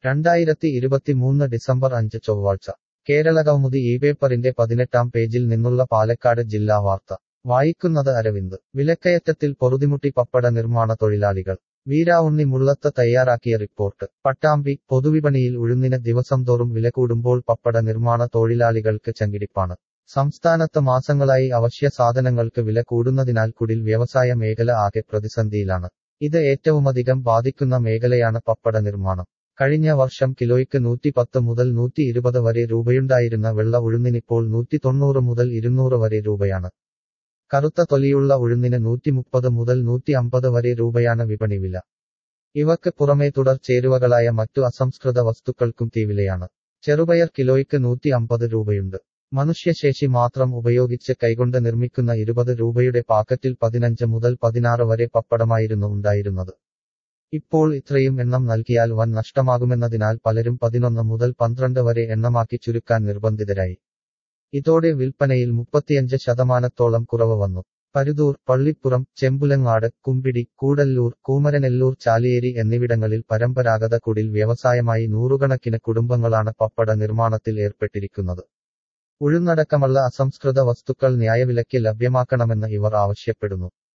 രണ്ടായിരത്തി ഇരുപത്തിമൂന്ന് ഡിസംബർ അഞ്ച് ചൊവ്വാഴ്ച കേരള കൗമുദി ഈ പേപ്പറിന്റെ പതിനെട്ടാം പേജിൽ നിന്നുള്ള പാലക്കാട് ജില്ലാ വാർത്ത വായിക്കുന്നത് അരവിന്ദ് വിലക്കയറ്റത്തിൽ പൊറുതിമുട്ടി പപ്പട നിർമ്മാണ തൊഴിലാളികൾ വീരാവുണ്ണി മുള്ളത്ത് തയ്യാറാക്കിയ റിപ്പോർട്ട് പട്ടാമ്പി പൊതുവിപണിയിൽ ഉഴുന്നിന് ദിവസം തോറും വില കൂടുമ്പോൾ പപ്പട നിർമ്മാണ തൊഴിലാളികൾക്ക് ചങ്കിടിപ്പാണ് സംസ്ഥാനത്ത് മാസങ്ങളായി അവശ്യ സാധനങ്ങൾക്ക് വില കൂടുന്നതിനാൽ കുടിൽ വ്യവസായ മേഖല ആകെ പ്രതിസന്ധിയിലാണ് ഇത് ഏറ്റവുമധികം ബാധിക്കുന്ന മേഖലയാണ് പപ്പട നിർമ്മാണം കഴിഞ്ഞ വർഷം കിലോയ്ക്ക് നൂറ്റി പത്ത് മുതൽ നൂറ്റി ഇരുപത് വരെ രൂപയുണ്ടായിരുന്ന വെള്ള ഉഴുന്നിനിപ്പോൾ നൂറ്റി തൊണ്ണൂറ് മുതൽ ഇരുന്നൂറ് വരെ രൂപയാണ് കറുത്ത തൊലിയുള്ള ഉഴുന്നിന് നൂറ്റി മുപ്പത് മുതൽ നൂറ്റി അമ്പത് വരെ രൂപയാണ് വിപണി വില ഇവക്ക് പുറമേ തുടർ ചേരുവകളായ മറ്റു അസംസ്കൃത വസ്തുക്കൾക്കും തീവിലയാണ് ചെറുപയർ കിലോയ്ക്ക് നൂറ്റി അമ്പത് രൂപയുണ്ട് മനുഷ്യശേഷി മാത്രം ഉപയോഗിച്ച് കൈകൊണ്ട് നിർമ്മിക്കുന്ന ഇരുപത് രൂപയുടെ പാക്കറ്റിൽ പതിനഞ്ച് മുതൽ പതിനാറ് വരെ പപ്പടമായിരുന്നു ഉണ്ടായിരുന്നത് ഇപ്പോൾ ഇത്രയും എണ്ണം നൽകിയാൽ വൻ നഷ്ടമാകുമെന്നതിനാൽ പലരും പതിനൊന്ന് മുതൽ പന്ത്രണ്ട് വരെ എണ്ണമാക്കി ചുരുക്കാൻ നിർബന്ധിതരായി ഇതോടെ വിൽപ്പനയിൽ മുപ്പത്തിയഞ്ച് ശതമാനത്തോളം കുറവ് വന്നു പരുതൂർ പള്ളിപ്പുറം ചെമ്പുലങ്ങാട് കുമ്പിടി കൂടല്ലൂർ കൂമരനെല്ലൂർ ചാലിയേരി എന്നിവിടങ്ങളിൽ പരമ്പരാഗത കുടിൽ വ്യവസായമായി നൂറുകണക്കിന് കുടുംബങ്ങളാണ് പപ്പട നിർമ്മാണത്തിൽ ഏർപ്പെട്ടിരിക്കുന്നത് ഉഴുന്നടക്കമുള്ള അസംസ്കൃത വസ്തുക്കൾ ന്യായവിലയ്ക്ക് ലഭ്യമാക്കണമെന്ന് ഇവർ ആവശ്യപ്പെടുന്നു